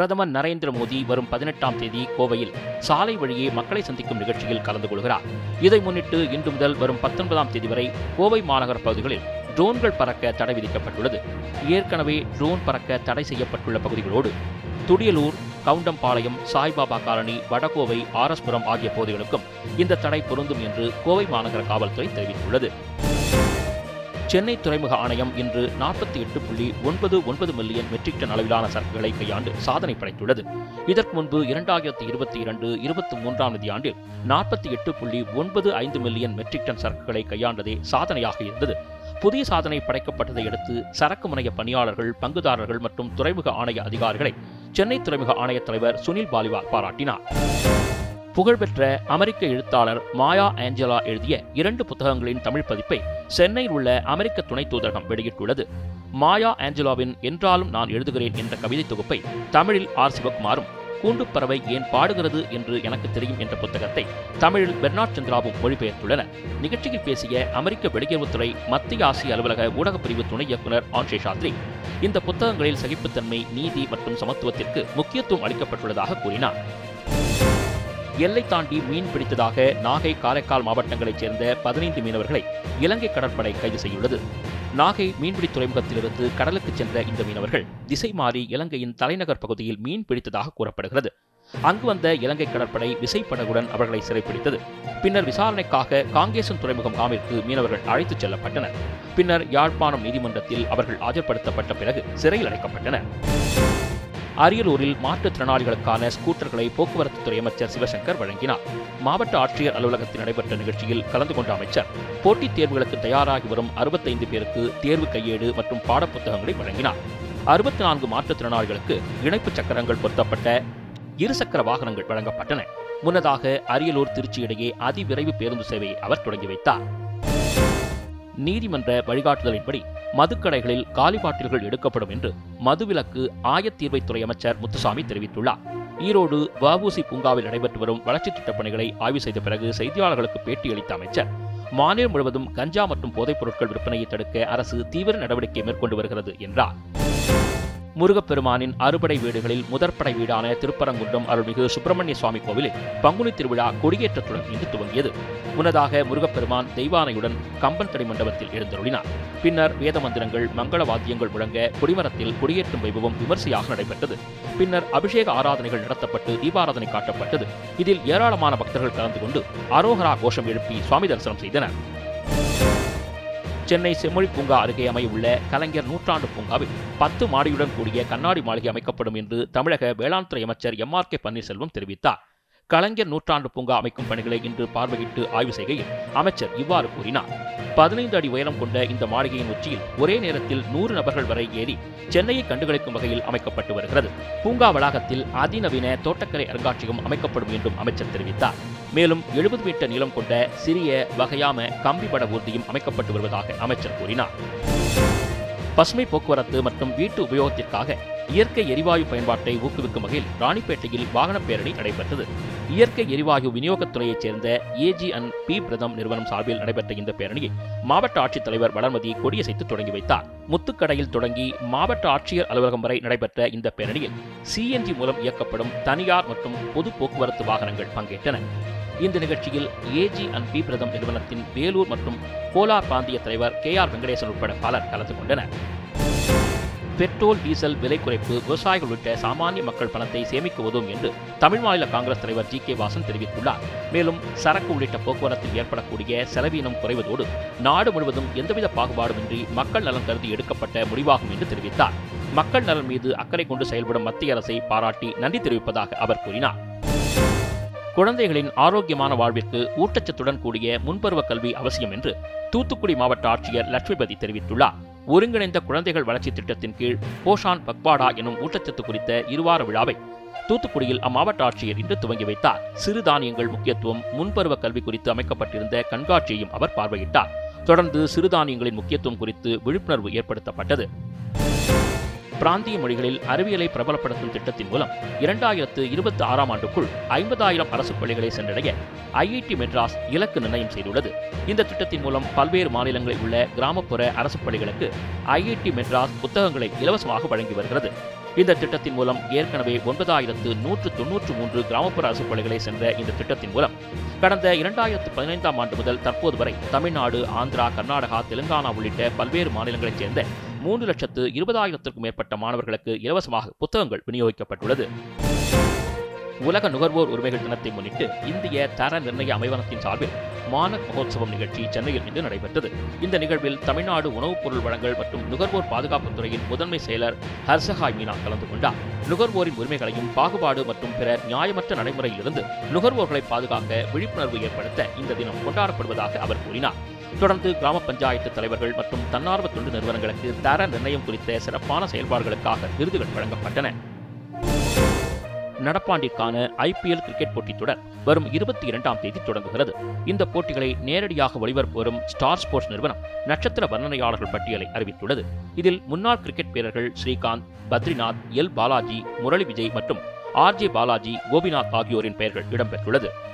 பிரதமர் நரேந்திர மோடி வரும் பதினெட்டாம் தேதி கோவையில் சாலை வழியே மக்களை சந்திக்கும் நிகழ்ச்சியில் கலந்து கொள்கிறார் இதை முன்னிட்டு இன்று முதல் வரும் பத்தொன்பதாம் தேதி வரை கோவை மாநகர பகுதிகளில் ட்ரோன்கள் பறக்க தடை விதிக்கப்பட்டுள்ளது ஏற்கனவே ட்ரோன் பறக்க தடை செய்யப்பட்டுள்ள பகுதிகளோடு துடியலூர் கவுண்டம்பாளையம் சாய்பாபா காலனி வடகோவை ஆரஸ்புரம் ஆகிய பகுதிகளுக்கும் இந்த தடை பொருந்தும் என்று கோவை மாநகர காவல்துறை தெரிவித்துள்ளது சென்னை துறைமுக ஆணையம் இன்று நாற்பத்தி எட்டு புள்ளி ஒன்பது ஒன்பது மில்லியன் மெட்ரிக் டன் அளவிலான சரக்குகளை கையாண்டு சாதனை படைத்துள்ளது இதற்கு முன்பு இரண்டாயிரத்தி இருபத்தி இரண்டு இருபத்தி மூன்றாம் நிதியாண்டில் நாற்பத்தி எட்டு புள்ளி ஒன்பது ஐந்து மில்லியன் மெட்ரிக் டன் சரக்குகளை கையாண்டதே சாதனையாக இருந்தது புதிய சாதனை படைக்கப்பட்டதை அடுத்து சரக்கு முனைய பணியாளர்கள் பங்குதாரர்கள் மற்றும் துறைமுக ஆணைய அதிகாரிகளை சென்னை துறைமுக ஆணைய தலைவர் சுனில் பாலிவால் பாராட்டினார் புகழ்பெற்ற அமெரிக்க எழுத்தாளர் மாயா ஆஞ்சலா எழுதிய இரண்டு புத்தகங்களின் தமிழ் பதிப்பை சென்னையில் உள்ள அமெரிக்க துணை தூதரகம் வெளியிட்டுள்ளது மாயா ஆஞ்சலாவின் என்றாலும் நான் எழுதுகிறேன் என்ற கவிதை தொகுப்பை தமிழில் ஆர் சிவகுமாரும் கூண்டுப்பறவை ஏன் பாடுகிறது என்று எனக்கு தெரியும் என்ற புத்தகத்தை தமிழில் பெர்னாட் சந்திராவும் மொழிபெயர்த்துள்ளனர் நிகழ்ச்சியில் பேசிய அமெரிக்க வெளியுறவுத்துறை மத்திய ஆசிய அலுவலக ஊடகப் பிரிவு துணை இயக்குநர் ஆன்ஷே சாத்ரி இந்த புத்தகங்களில் சகிப்புத்தன்மை நீதி மற்றும் சமத்துவத்திற்கு முக்கியத்துவம் அளிக்கப்பட்டுள்ளதாக கூறினார் எல்லை தாண்டி மீன் பிடித்ததாக நாகை காரைக்கால் மாவட்டங்களைச் சேர்ந்த பதினைந்து மீனவர்களை இலங்கை கடற்படை கைது செய்துள்ளது நாகை மீன்பிடி துறைமுகத்திலிருந்து கடலுக்கு சென்ற இந்த மீனவர்கள் திசை மாறி இலங்கையின் தலைநகர் பகுதியில் மீன் பிடித்ததாக கூறப்படுகிறது அங்கு வந்த இலங்கை கடற்படை விசைப்படகுடன் அவர்களை சிறைப்பிடித்தது பின்னர் விசாரணைக்காக காங்கேசன் துறைமுகம் காமிற்கு மீனவர்கள் அழைத்துச் செல்லப்பட்டனர் பின்னர் யாழ்ப்பாணம் நீதிமன்றத்தில் அவர்கள் ஆஜர்படுத்தப்பட்ட பிறகு சிறையில் அடைக்கப்பட்டனர் அரியலூரில் மாற்றுத்திறனாளிகளுக்கான ஸ்கூட்டர்களை போக்குவரத்துத்துறை அமைச்சர் சிவசங்கர் வழங்கினார் மாவட்ட ஆட்சியர் அலுவலகத்தில் நடைபெற்ற நிகழ்ச்சியில் கலந்து கொண்ட அமைச்சர் போட்டித் தேர்வுகளுக்கு தயாராகி வரும் அறுபத்தைந்து பேருக்கு தேர்வு கையேடு மற்றும் பாடப்புத்தகங்களை வழங்கினார் அறுபத்தி நான்கு மாற்றுத்திறனாளிகளுக்கு இணைப்பு சக்கரங்கள் பொருத்தப்பட்ட இருசக்கர வாகனங்கள் வழங்கப்பட்டன முன்னதாக அரியலூர் திருச்சி இடையே அதிவிரைவு பேருந்து சேவையை அவர் தொடங்கி வைத்தார் நீதிமன்ற வழிகாட்டுதலின்படி மதுக்கடைகளில் காலி பாட்டில்கள் எடுக்கப்படும் என்று மதுவிலக்கு ஆயத்தீர்வைத்துறை அமைச்சர் முத்துசாமி தெரிவித்துள்ளார் ஈரோடு வஉசி பூங்காவில் நடைபெற்று வரும் வளர்ச்சித் திட்டப் பணிகளை ஆய்வு செய்த பிறகு செய்தியாளர்களுக்கு பேட்டியளித்த அமைச்சர் மாநிலம் முழுவதும் கஞ்சா மற்றும் போதைப் பொருட்கள் விற்பனையை தடுக்க அரசு தீவிர நடவடிக்கை மேற்கொண்டு வருகிறது என்றார் முருகப்பெருமானின் அறுபடை வீடுகளில் முதற்படை வீடான திருப்பரங்குன்றம் அருள்மிகு சுப்பிரமணிய சுவாமி கோவிலில் பங்குனி திருவிழா கொடியேற்றத்துடன் இன்று துவங்கியது முன்னதாக முருகப்பெருமான் தெய்வானையுடன் கம்பன் தடி மண்டபத்தில் எழுந்தருளினார் பின்னர் வேத மந்திரங்கள் மங்கள வாத்தியங்கள் முழங்க கொடிமரத்தில் கொடியேற்றும் வைபவம் விமர்சையாக நடைபெற்றது பின்னர் அபிஷேக ஆராதனைகள் நடத்தப்பட்டு தீபாராதனை காட்டப்பட்டது இதில் ஏராளமான பக்தர்கள் கலந்து கொண்டு அரோகரா கோஷம் எழுப்பி சுவாமி தரிசனம் செய்தனர் சென்னை செம்மொழி பூங்கா அருகே அமையவுள்ள கலைஞர் நூற்றாண்டு பூங்காவில் பத்து மாடியுடன் கூடிய கண்ணாடி மாளிகை அமைக்கப்படும் என்று தமிழக வேளாண் துறை அமைச்சர் எம் ஆர் கே பன்னீர்செல்வம் தெரிவித்தார் கலைஞர் நூற்றாண்டு பூங்கா அமைக்கும் பணிகளை இன்று பார்வையிட்டு ஆய்வு செய்கையில் அமைச்சர் இவ்வாறு கூறினார் பதினைந்து அடி உயரம் கொண்ட இந்த மாளிகையின் உச்சியில் ஒரே நேரத்தில் நூறு நபர்கள் வரை ஏறி சென்னையை கண்டுகளிக்கும் வகையில் அமைக்கப்பட்டு வருகிறது பூங்கா வளாகத்தில் அதிநவீன தோட்டக்கலை அருங்காட்சியகம் அமைக்கப்படும் என்றும் அமைச்சர் தெரிவித்தார் மேலும் எழுபது மீட்டர் நீளம் கொண்ட சிறிய வகையாம கம்பிபட ஊர்தியும் அமைக்கப்பட்டு வருவதாக அமைச்சர் கூறினார் பசுமை போக்குவரத்து மற்றும் வீட்டு உபயோகத்திற்காக இயற்கை எரிவாயு பயன்பாட்டை ஊக்குவிக்கும் வகையில் ராணிப்பேட்டையில் வாகனப் பேரணி நடைபெற்றது இயற்கை எரிவாயு விநியோகத்துறையைச் சேர்ந்த ஏஜி அண்ட் பி பிரதம் நிறுவனம் சார்பில் நடைபெற்ற இந்த பேரணியை மாவட்ட ஆட்சித்தலைவர் வளர்மதி கொடியசைத்து தொடங்கி வைத்தார் முத்துக்கடையில் தொடங்கி மாவட்ட ஆட்சியர் அலுவலகம் வரை நடைபெற்ற இந்த பேரணியில் சிஎன்ஜி மூலம் இயக்கப்படும் தனியார் மற்றும் பொது போக்குவரத்து வாகனங்கள் பங்கேற்றன இந்த நிகழ்ச்சியில் ஏஜி அண்ட் பி பிரதம் நிறுவனத்தின் வேலூர் மற்றும் கோலார் பிராந்திய தலைவர் கே ஆர் வெங்கடேசன் உட்பட பலர் கலந்து கொண்டனர் பெட்ரோல் டீசல் விலை குறைப்பு விவசாயிகள் உள்ளிட்ட சாமானிய மக்கள் பணத்தை சேமிக்க உதவும் என்று தமிழ் மாநில காங்கிரஸ் தலைவர் ஜி கே வாசன் தெரிவித்துள்ளார் மேலும் சரக்கு உள்ளிட்ட போக்குவரத்தில் ஏற்படக்கூடிய செலவீனம் குறைவதோடு நாடு முழுவதும் எந்தவித பாகுபாடுமின்றி மக்கள் நலன் கருதி எடுக்கப்பட்ட முடிவாகும் என்று தெரிவித்தார் மக்கள் நலன் மீது அக்கறை கொண்டு செயல்படும் மத்திய அரசை பாராட்டி நன்றி தெரிவிப்பதாக அவர் கூறினார் குழந்தைகளின் ஆரோக்கியமான வாழ்விற்கு ஊட்டச்சத்துடன் கூடிய முன்பருவ கல்வி அவசியம் என்று தூத்துக்குடி மாவட்ட ஆட்சியர் லட்சுமிபதி தெரிவித்துள்ளார் ஒருங்கிணைந்த குழந்தைகள் வளர்ச்சி திட்டத்தின் கீழ் போஷான் பக்வாடா எனும் ஊட்டச்சத்து குறித்த இருவார விழாவை தூத்துக்குடியில் அம்மாவட்ட ஆட்சியர் இன்று துவங்கி வைத்தார் சிறுதானியங்கள் முக்கியத்துவம் முன்பருவ கல்வி குறித்து அமைக்கப்பட்டிருந்த கண்காட்சியையும் அவர் பார்வையிட்டார் தொடர்ந்து சிறுதானியங்களின் முக்கியத்துவம் குறித்து விழிப்புணர்வு ஏற்படுத்தப்பட்டது பிராந்திய மொழிகளில் அறிவியலை பிரபலப்படுத்தும் திட்டத்தின் மூலம் இரண்டாயிரத்து இருபத்தி ஆறாம் ஆண்டுக்குள் ஐம்பதாயிரம் அரசு பள்ளிகளை சென்றடைய ஐஐடி மெட்ராஸ் இலக்கு நிர்ணயம் செய்துள்ளது இந்த திட்டத்தின் மூலம் பல்வேறு மாநிலங்களில் உள்ள கிராமப்புற அரசு பள்ளிகளுக்கு ஐஐடி மெட்ராஸ் புத்தகங்களை இலவசமாக வழங்கி வருகிறது இந்த திட்டத்தின் மூலம் ஏற்கனவே ஒன்பதாயிரத்து நூற்று தொன்னூற்று மூன்று கிராமப்புற அரசு பள்ளிகளை சென்ற இந்த திட்டத்தின் மூலம் கடந்த இரண்டாயிரத்து பதினைந்தாம் ஆண்டு முதல் தற்போது வரை தமிழ்நாடு ஆந்திரா கர்நாடகா தெலுங்கானா உள்ளிட்ட பல்வேறு மாநிலங்களைச் சேர்ந்த மூன்று லட்சத்து இருபதாயிரத்திற்கும் மேற்பட்ட மாணவர்களுக்கு இலவசமாக புத்தகங்கள் விநியோகிக்கப்பட்டுள்ளது உலக நுகர்வோர் உரிமைகள் தினத்தை முன்னிட்டு இந்திய தர நிர்ணய அமைவனத்தின் சார்பில் மானக் மகோத்சவம் நிகழ்ச்சி சென்னையில் இன்று நடைபெற்றது இந்த நிகழ்வில் தமிழ்நாடு உணவுப் பொருள் வழங்கல் மற்றும் நுகர்வோர் பாதுகாப்புத் துறையின் முதன்மை செயலர் ஹர்சஹாய் மீனா கலந்து கொண்டார் நுகர்வோரின் உரிமைகளையும் பாகுபாடு மற்றும் பிற நியாயமற்ற நடைமுறையிலிருந்து நுகர்வோர்களை பாதுகாக்க விழிப்புணர்வு ஏற்படுத்த இந்த தினம் கொண்டாடப்படுவதாக அவர் கூறினார் தொடர்ந்து கிராம பஞ்சாயத்து தலைவர்கள் மற்றும் தன்னார்வ தொண்டு நிறுவனங்களுக்கு தர நிர்ணயம் குறித்த சிறப்பான செயல்பாடுகளுக்காக விருதுகள் வழங்கப்பட்டன நடப்பாண்டிற்கான ஐபிஎல் கிரிக்கெட் போட்டித் தொடர் வரும் இருபத்தி இரண்டாம் தேதி தொடங்குகிறது இந்த போட்டிகளை நேரடியாக ஒளிபரப்பு வரும் ஸ்டார் ஸ்போர்ட்ஸ் நிறுவனம் நட்சத்திர வர்ணனையாளர்கள் பட்டியலை அறிவித்துள்ளது இதில் முன்னாள் கிரிக்கெட் வீரர்கள் ஸ்ரீகாந்த் பத்ரிநாத் எல் பாலாஜி முரளி விஜய் மற்றும் ஆர்ஜே பாலாஜி கோபிநாத் ஆகியோரின் பெயர்கள் இடம்பெற்றுள்ளது